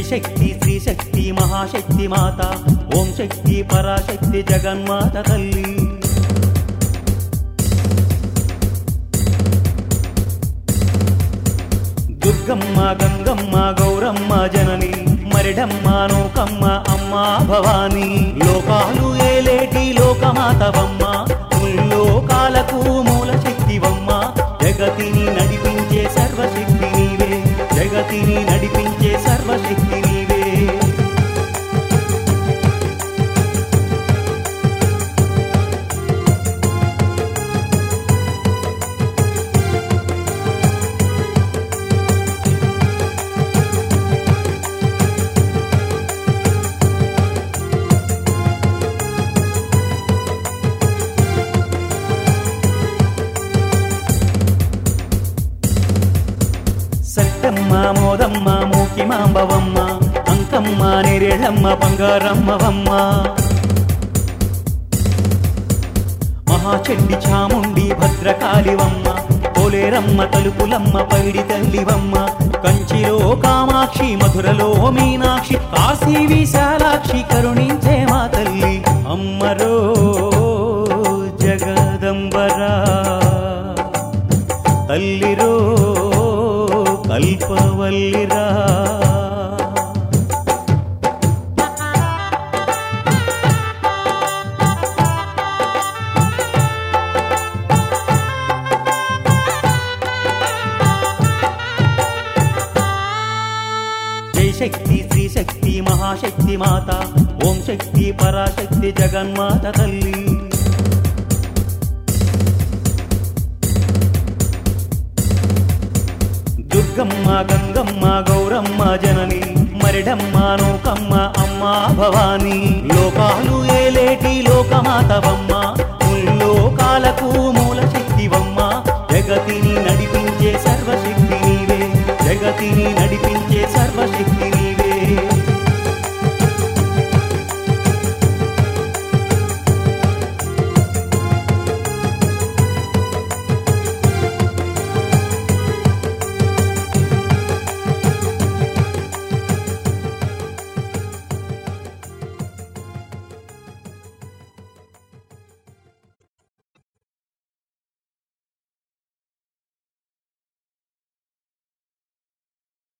శక్తి శ్రీ శక్తి మహాశక్తి మాత ఓం శక్తి పరాశక్తి జగన్మాత తల్లి దుర్గమ్మ గంగమ్మ గౌరమ్మ జనని మరిడమ్మ నూకమ్మ అమ్మ భవాని లోకాలు ఏలేటి లోకమాతవమ్మ లోకాలకు మూల శక్తివమ్మ జగతిని నడిపించే సర్వశక్తి నీవే జగతిని నడిపించే సర్వశక్తి నీవే సట్టమ్మ మోదమ్మ మూకి మాంబవమ్మ అంకమ్మ నెరేళమ్మ బంగారమ్మవమ్మ మహాచెండి చాముండి భద్రకాళివమ్మ పోలేరమ్మ తలుపులమ్మ పైడి తల్లివమ్మ కంచిలో కామాక్షి మధురలో మీనాక్షి కాశీ విశాలాక్షి కరుణించే మా తల్లి అమ్మరో జగదంబరా తల్లిరో కల్పవల్లిరా జై శక్తి శ్రీ శక్తి మహాశక్తి మాత ఓం శక్తి పరాశక్తి జగన్మాత తల్లి దుర్గమ్మ గంగమ్మ గౌరమ్మ జనని మరిడమ్మ నూకమ్మ అమ్మ భవాని లోకాలు ఏలేటి లోకమాతవమ్మ లోకాలకు మూల శక్తివమ్మ జగతిని నడిపించే సర్వశక్తి నీవే జగతిని నడిపి